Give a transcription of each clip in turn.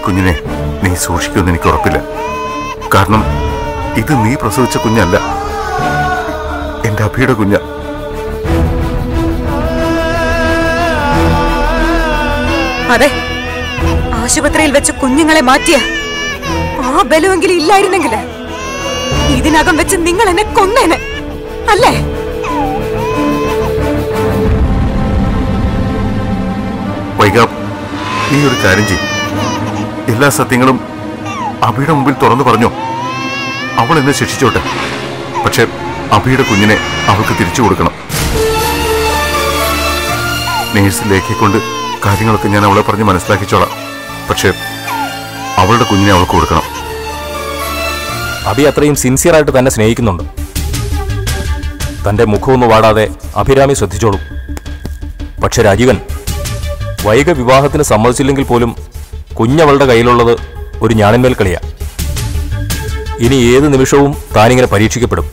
കുഞ്ഞിനെ നീ സൂക്ഷിക്കുമെന്ന് എനിക്ക് ഉറപ്പില്ല കാരണം ഇത് നീ പ്രസവിച്ച കുഞ്ഞല്ല എന്റെ അഭിയുടെ കുഞ്ഞ അതെ ആശുപത്രിയിൽ വെച്ച് കുഞ്ഞുങ്ങളെ മാറ്റിയ ആ ബലമെങ്കിലും ഇല്ലായിരുന്നെങ്കിൽ ഇതിനകം വെച്ച് നിങ്ങൾ എന്നെ കൊന്നേനെ അല്ലേ വൈക നീ ഒരു കാര്യം ചെയ്യും എല്ലാ സത്യങ്ങളും അഭിയുടെ മുമ്പിൽ തുറന്നു പറഞ്ഞോ അവൾ എന്നെ ശിക്ഷിച്ചോട്ടെ പക്ഷെ അഭിയുടെ കുഞ്ഞിനെ അവൾക്ക് തിരിച്ചു കൊടുക്കണം നേഴ്സ് ലേഖയെ കൊണ്ട് കാര്യങ്ങളൊക്കെ ഞാൻ അവളെ പറഞ്ഞ് മനസ്സിലാക്കിച്ചോളാം പക്ഷെ അവളുടെ കുഞ്ഞിനെ അവൾക്ക് കൊടുക്കണം അഭി അത്രയും സിൻസിയറായിട്ട് തന്നെ സ്നേഹിക്കുന്നുണ്ട് തന്റെ മുഖമൊന്ന് വാടാതെ അഭിരാമി ശ്രദ്ധിച്ചോളും പക്ഷെ രാജീവൻ വൈക വിവാഹത്തിന് സമ്മതിച്ചില്ലെങ്കിൽ പോലും കുഞ്ഞവളുടെ കയ്യിലുള്ളത് ഒരു ഞാണിന്മേൽ കളിയാ ഇനി ഏത് നിമിഷവും താനിങ്ങനെ പരീക്ഷിക്കപ്പെടും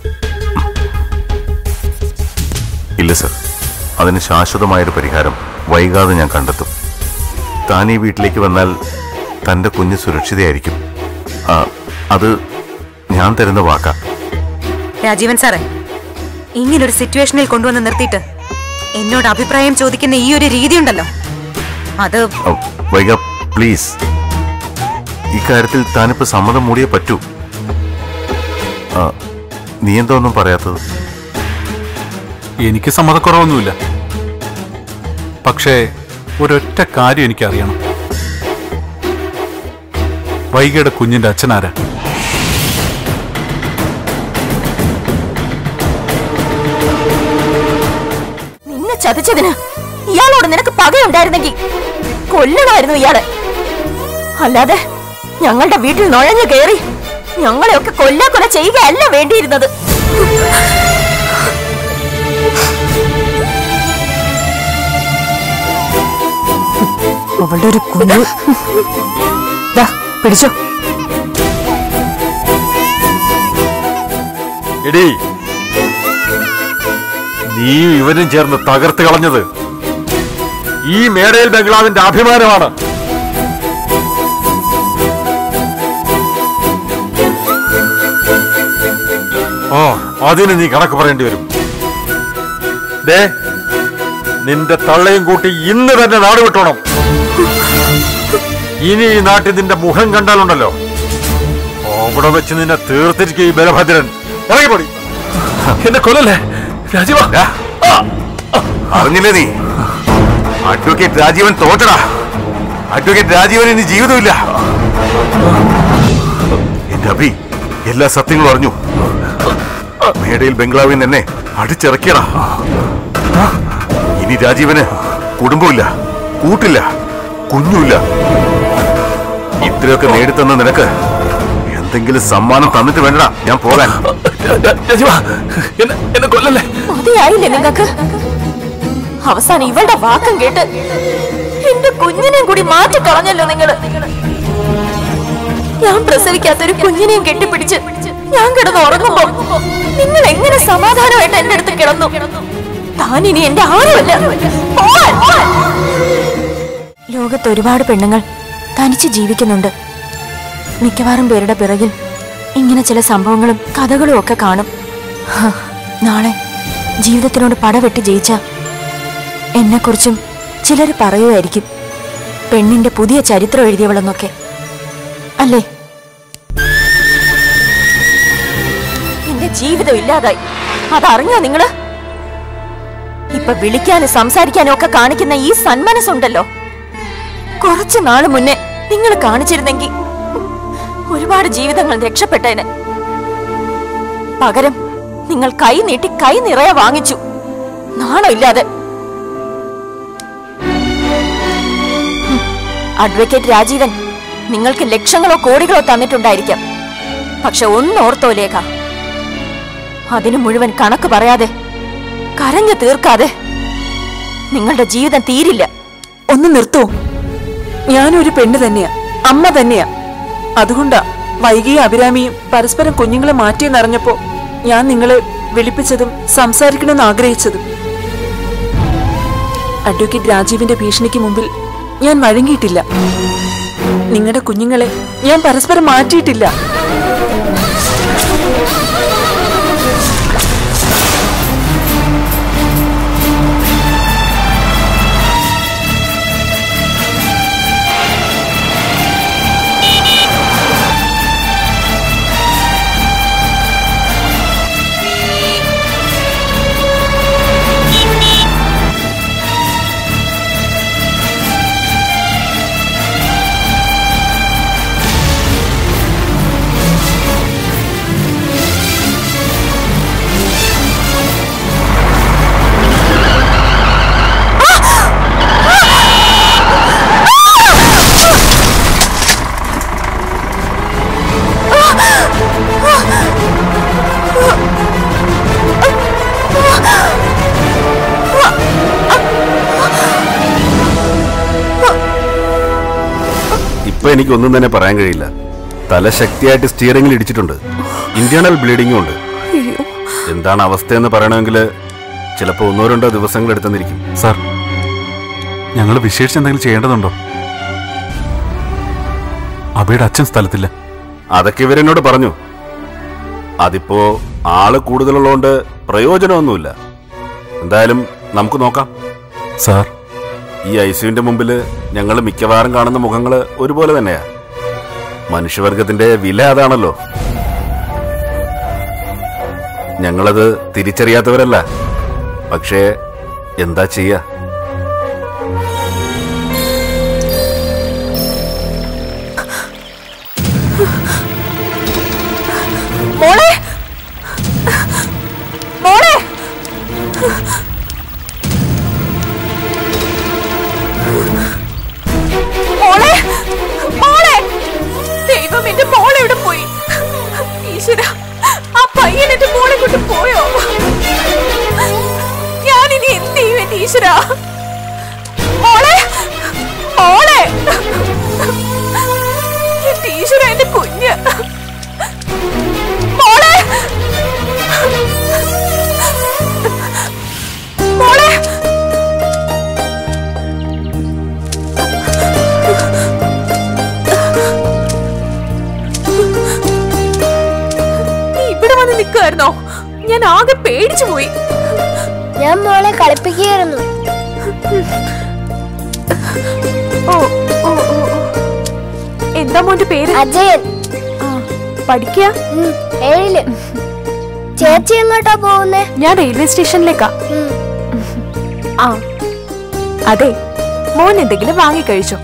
ഇല്ല സർ അതിന് ശാശ്വതമായൊരു പരിഹാരം വൈകാതെ ഞാൻ കണ്ടെത്തും താൻ ഈ വീട്ടിലേക്ക് വന്നാൽ തൻ്റെ കുഞ്ഞ് സുരക്ഷിതയായിരിക്കും ആ, അത് ഞാൻ തരുന്ന വാക്കാ രാജീവൻ സാറേ ഇങ്ങനൊരു സിറ്റുവേഷനിൽ കൊണ്ടുവന്ന് നിർത്തിയിട്ട് എന്നോട് അഭിപ്രായം ചോദിക്കുന്ന ഈ ഒരു രീതി ഉണ്ടല്ലോ അത് ഓ, വൈക പ്ലീസ് ഇക്കാര്യത്തിൽ താനിപ്പോ സമ്മതം മൂടിയേ പറ്റൂ ആ, നീ എന്താ ഒന്നും പറയാത്തത് എനിക്ക് സമ്മതക്കുറവൊന്നുമില്ല പക്ഷേ ഒരൊറ്റ കാര്യം എനിക്കറിയണം വൈകയുടെ കുഞ്ഞിന്റെ അച്ഛനാരാ നിന്നെ ചതിച്ചതിന് ഇയാളോട് നിനക്ക് പകയുണ്ടായിരുന്നെങ്കിൽ കൊല്ലണമായിരുന്നു ഇയാളെ അല്ലാതെ ഞങ്ങളുടെ വീട്ടിൽ നുഴഞ്ഞു കയറി ഞങ്ങളെയൊക്കെ കൊല്ലാക്കൊല ചെയ്യുകയല്ല വേണ്ടിയിരുന്നത് അവളുടെ ഒരു കുഞ്ഞു ദാ, പിടിച്ചോ എടീ നീ ഇവനും ചേർന്ന് തകർത്ത് കളഞ്ഞത് ഈ മേടയിൽ ബംഗ്ലാവിന്റെ അഭിമാനമാണ് ഓ അതിന് നീ കണക്ക് പറയേണ്ടി വരും ദേ നിന്റെ തള്ളയും കൂട്ടി ഇന്ന് തന്നെ നാട് വിട്ടോണം ഇനി ഈ നാട്ടിൽ നിന്റെ മുഖം കണ്ടാലുണ്ടല്ലോ അവിടെ വെച്ച് നിന്നെ തീർത്തിരിക്കും ഈ ബലഭദ്രൻ ഇറങ്ങിപ്പൊടി എന്നെ കൊല്ലല്ലേ രാജീവ ദാ, അറിഞ്ഞില്ലേ നീ അഡ്വക്കേറ്റ് രാജീവൻ തോറ്റടാ അഡ്വക്കേറ്റ് രാജീവൻ ഇനി ജീവിതമില്ല എന്റെ അഭി എല്ലാ സത്യങ്ങളും അറിഞ്ഞു മേടയിൽ ബംഗ്ലാവിൽ നിന്ന് എന്നെ അടിച്ചിറക്കിയടാ ഇനി രാജീവന് കുടുംബമില്ല കൂട്ടില്ല കുഞ്ഞുമില്ല ഇത്രയൊക്കെ നേടിത്തന്ന നിനക്ക് എന്തെങ്കിലും സമ്മാനം തന്നിട്ട് വേണ്ടടാ ഞാൻ പോകാൻ രാജീവ എന്നെ എന്നെ കൊല്ലല്ലേ മതിയായില്ലേ നിങ്ങൾക്ക് അവസാനം ഇവളുടെ വാക്കം കേട്ട് എന്റെ കുഞ്ഞിനെയും കൂടി മാറ്റി കളഞ്ഞല്ലോ നിങ്ങള് ഞാൻ പ്രസവിക്കാത്തൊരു കുഞ്ഞിനെയും കെട്ടിപ്പിടിച്ച് ഞാൻ കിടന്ന് ഉറങ്ങുമ്പോ നിങ്ങൾ എങ്ങനെ സമാധാനമായിട്ട് എന്റെ അടുത്ത് കിടന്നു താൻ ഇനി എന്റെ ആരുമല്ല പോവാൻ. ലോകത്ത് ഒരുപാട് പെണ്ണുങ്ങൾ തനിച്ച് ജീവിക്കുന്നുണ്ട് മിക്കവാറും പേരുടെ പിറകിൽ ഇങ്ങനെ ചില സംഭവങ്ങളും കഥകളും ഒക്കെ കാണും ഹ, നാളെ ജീവിതത്തിനോട് പടവെട്ടി ജയിച്ച എന്നെക്കുറിച്ചും ചിലർ പറയുമായിരിക്കും പെണ്ണിന്റെ പുതിയ ചരിത്രം എഴുതിയവളെന്നൊക്കെ അല്ലേ എന്റെ ജീവിതം ഇല്ലാതായി അതറിഞ്ഞോ നിങ്ങള് ഇപ്പൊ വിളിക്കാനും സംസാരിക്കാനും ഒക്കെ കാണിക്കുന്ന ഈ സന്മനസ്സുണ്ടല്ലോ കുറച്ചു നാള് മുന്നേ നിങ്ങൾ കാണിച്ചിരുന്നെങ്കിൽ ഒരുപാട് ജീവിതങ്ങൾ രക്ഷപ്പെട്ടേനെ പകരം നിങ്ങൾ കൈ നീട്ടി കൈ നിറയെ വാങ്ങിച്ചു നാണമില്ലാതെ ഹും, അഡ്വക്കേറ്റ് രാജീവൻ നിങ്ങൾക്ക് ലക്ഷങ്ങളോ കോടികളോ തന്നിട്ടുണ്ടായിരിക്കാം പക്ഷെ ഒന്നോർത്തോ ലേഖ അതിനു മുഴുവൻ കണക്ക് പറയാതെ കരഞ്ഞു തീർക്കാതെ നിങ്ങളുടെ ജീവിതം തീരില്ല ഒന്ന് നിർത്തൂ ഞാനൊരു പെണ്ണ് തന്നെയാ അമ്മ തന്നെയാ അതുകൊണ്ടാ വൈകിയ അഭിരാമിയും പരസ്പരം കുഞ്ഞുങ്ങളെ മാറ്റിയെന്നറിഞ്ഞപ്പോ ഞാൻ നിങ്ങളെ വിളിപ്പിച്ചതും സംസാരിക്കണമെന്ന് ആഗ്രഹിച്ചതും അഡ്വക്കേറ്റ് രാജീവിന്റെ ഭീഷണിക്ക് മുമ്പിൽ ഞാൻ വഴങ്ങിയിട്ടില്ല നിങ്ങളുടെ കുഞ്ഞുങ്ങളെ ഞാൻ പരസ്പരം മാറ്റിയിട്ടില്ല ഇപ്പൊ എനിക്കൊന്നും തന്നെ പറയാൻ കഴിയില്ല തല ശക്തിയായിട്ട് സ്റ്റിയറിംഗിൽ ഇടിച്ചിട്ടുണ്ട് ഇന്റേണൽ ബ്ലീഡിങ്ങും ഉണ്ട് എന്താണ് അവസ്ഥയെന്ന് പറയണമെങ്കിൽ ചിലപ്പോൾ ഒന്നോ രണ്ടോ ദിവസങ്ങൾ എടുത്തെന്നിരിക്കും സാർ ഞങ്ങൾ വിശേഷിച്ച് എന്തെങ്കിലും ചെയ്യേണ്ടതുണ്ടോ അബയുടെ അച്ഛൻ സ്ഥലത്തില്ല അതൊക്കെ ഇവരെന്നോട് പറഞ്ഞു അതിപ്പോ ആള് കൂടുതലുള്ളതുകൊണ്ട് പ്രയോജനമൊന്നുമില്ല എന്തായാലും നമുക്ക് നോക്കാം സാർ ഈ ഐസിയുവിന്റെ മുമ്പിൽ ഞങ്ങൾ മിക്കവാറും കാണുന്ന മുഖങ്ങൾ ഒരുപോലെ തന്നെയാ മനുഷ്യവർഗത്തിന്റെ വില അതാണല്ലോ ഞങ്ങളത് തിരിച്ചറിയാത്തവരല്ല പക്ഷേ എന്താ ചെയ്യാ മോളെ മോളെ മോളെ മോളെ ദൈവം എന്റെ മോളെ എവിടെ പോയി ഈശ്വര ആ പയ്യൻ എന്റെ മോളെ കൊണ്ട് പോയോ ഞാനിനി എന്ത് ചെയ്യും എന്റെ ഈശ്വര മോളെ മോളെ എന്റെ ഈശ്വര എന്റെ കുഞ്ഞ് മോളെ മോളെ നീ ഇവിടെ വന്ന് നിൽക്കുമായിരുന്നോ ഞാൻ ആകെ പേടിച്ചു പോയി ഞാൻ മോളെ കളിപ്പിക്കുകയായിരുന്നു ഓ ഓ ഓ ഓ. എന്താ മോന്റെ പേര് അജയൻ ആ, പഠിക്കുക ഉം, ഏഴില് ചേച്ചി എങ്ങോട്ടാ പോകുന്നേ ഞാൻ റെയിൽവേ സ്റ്റേഷനിലേക്കാ ഉം, ആ അതെ മോൻ എന്തെങ്കിലും വാങ്ങിക്കഴിച്ചോ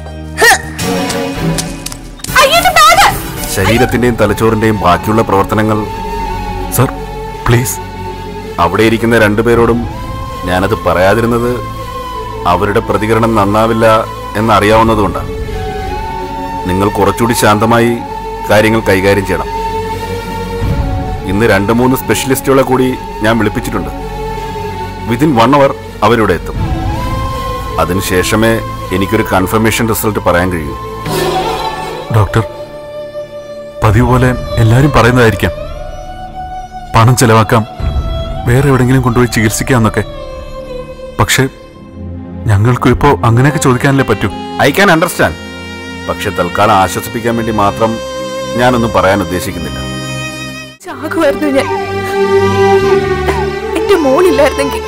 അയ്യോ, ഇത് ബാഗ്! ശരീരത്തിന്റെയും തലച്ചോറിന്റെയും ബാക്കിയുള്ള പ്രവർത്തനങ്ങൾ സാർ പ്ലീസ് അവിടെ ഇരിക്കുന്ന രണ്ടുപേരോടും ഞാനത് പറയാതിരുന്നത് അവരുടെ പ്രതികരണം നന്നാവില്ല എന്നറിയാവുന്നതുകൊണ്ടാണ് നിങ്ങൾ കുറച്ചുകൂടി ശാന്തമായി കാര്യങ്ങൾ കൈകാര്യം ചെയ്യണം ഇന്ന് രണ്ട് മൂന്ന് സ്പെഷ്യലിസ്റ്റുകളെ കൂടി ഞാൻ വിളിപ്പിച്ചിട്ടുണ്ട് വിതിൻ വൺ അവർ അവരിവിടെ എത്തും അതിനുശേഷമേ എനിക്കൊരു കൺഫർമേഷൻ റിസൾട്ട് പറയാൻ കഴിയൂ ഡോക്ടർ പതിവ് പോലെ എല്ലാരും പറയുന്നതായിരിക്കാം പണം ചെലവാക്കാം വേറെ എവിടെങ്കിലും കൊണ്ടുപോയി ചികിത്സിക്കാന്നൊക്കെ പക്ഷെ ഞങ്ങൾക്കും ഇപ്പോ അങ്ങനെയൊക്കെ ചോദിക്കാനല്ലേ പറ്റൂ ഐ ക്യാൻ അണ്ടർസ്റ്റാൻഡ് പക്ഷെ തൽക്കാലം ആശ്വസിപ്പിക്കാൻ വേണ്ടി മാത്രം ഞാനൊന്നും പറയാൻ ഉദ്ദേശിക്കുന്നില്ല ചാകുമായിരുന്നു ഞാൻ എന്റെ മോളില്ലായിരുന്നെങ്കിൽ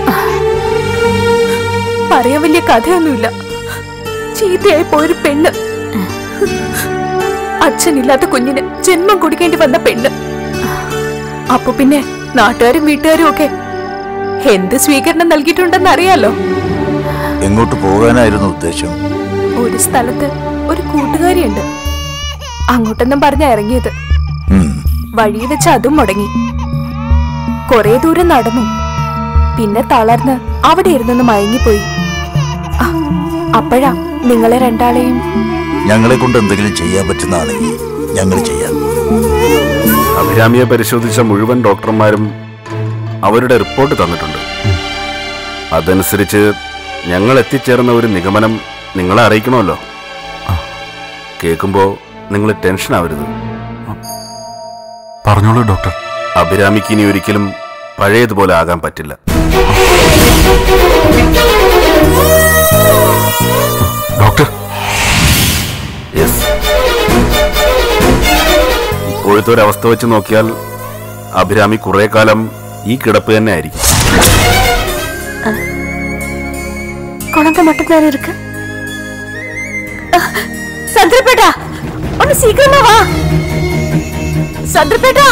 പറയാൻ വലിയ കഥയൊന്നുമില്ല ചീത്തയായി പോയൊരു പെണ്ണ് അച്ഛനില്ലാത്ത കുഞ്ഞിന് ജന്മം കൊടുക്കേണ്ടി വന്ന പെണ്ണ് അപ്പൊ പിന്നെ നാട്ടുകാരും വീട്ടുകാരും ഒക്കെ എന്ത് സ്വീകരണം നൽകിയിട്ടുണ്ടെന്ന് അറിയാലോ എങ്ങോട്ട് പോകാനായിരുന്നു ഉദ്ദേശം ഒരു സ്ഥലത്ത് ഒരു കൂട്ടുകാരിയുണ്ട് അങ്ങോട്ടൊന്നും പറഞ്ഞ ഇറങ്ങിയത് ഉം. വഴി വെച്ച് അതും മുടങ്ങി കുറെ ദൂരം നടന്നു പിന്നെ തളർന്ന് അവിടെ ഇരുന്നൊന്ന് മയങ്ങിപ്പോയി ആ, അപ്പോഴാ നിങ്ങളെ രണ്ടാളെയും ഞങ്ങളെ കൊണ്ട് എന്തെങ്കിലും ചെയ്യാൻ പറ്റുന്നതാണെങ്കിൽ ഞങ്ങൾ ചെയ്യാം അഭിരാമിയെ പരിശോധിച്ച മുഴുവൻ ഡോക്ടർമാരും അവരുടെ റിപ്പോർട്ട് തന്നിട്ടുണ്ട് അതനുസരിച്ച് ഞങ്ങൾ എത്തിച്ചേർന്ന ഒരു നിഗമനം നിങ്ങളെ അറിയിക്കണമല്ലോ കേൾക്കുമ്പോൾ നിങ്ങൾ ടെൻഷൻ ആവരുത് പറഞ്ഞോളൂ ഡോക്ടർ അഭിരാമിക്ക് ഇനി ഒരിക്കലും പഴയതുപോലെ ആകാൻ പറ്റില്ല ഡോക്ടർ യെസ് ഇപ്പോഴത്തെ ഒരു അവസ്ഥ വെച്ച് നോക്കിയാൽ അഭിരാമി കുറെ കാലം ഈ കിടപ്പ് തന്നെ ആയിരിക്കും குழந்தை மட்டும்தானே இருக்கு சந்திரபேட்டா ஒன்னு சீக்கிரமா வா சந்திரபேட்டா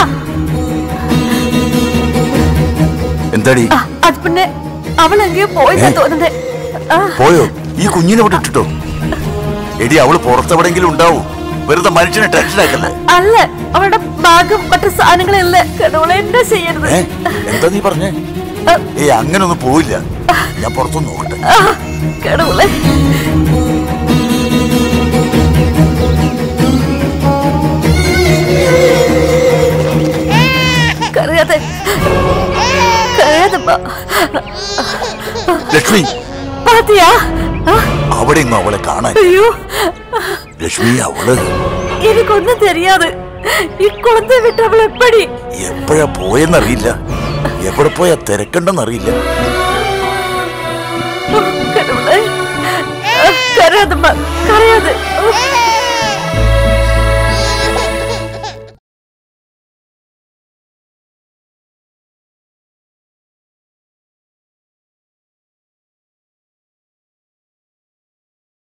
എന്താടി அது பின்ன அவள் எங்கேயோ போயிട്ടാ തോന്നുന്നത് ആ, പോയോ ഈ കുഞ്ഞിനെ ഇവിടെ ഇട്ടിട്ടോ എടി അവള് പുറത്തെവിടെങ്കിലും ഉണ്ടാവും വെറുതെ മനുഷ്യനെ ടെൻഷൻ ആക്കല്ലേ അല്ല അവളുടെ ബാഗും മറ്റു സാധനങ്ങളില്ല കടവുളെ എന്താ ചെയ്യരുത് ഏ എന്താ നീ പറഞ്ഞേ ഏ അങ്ങനൊന്നും പോയില്ല ഞാൻ പുറത്തൊന്ന് നോക്കട്ടെ ആ, കടവുളെ കരയാതെ കരയാതപ്പാ ലക്ഷ്മി പാത്തിയാ ആ, അവിടെ എങ്ങും അവളെ കാണാൻ അയ്യോ ലക്ഷ്മി അവള് എനിക്കൊന്നും தெரியாது ഈ കുളത്തെ വിട്ട് അവൾ എപ്പടി എപ്പോഴാ പോയെന്നറിയില്ല എവിടെ പോയാ തിരക്കണ്ടെന്നറിയില്ല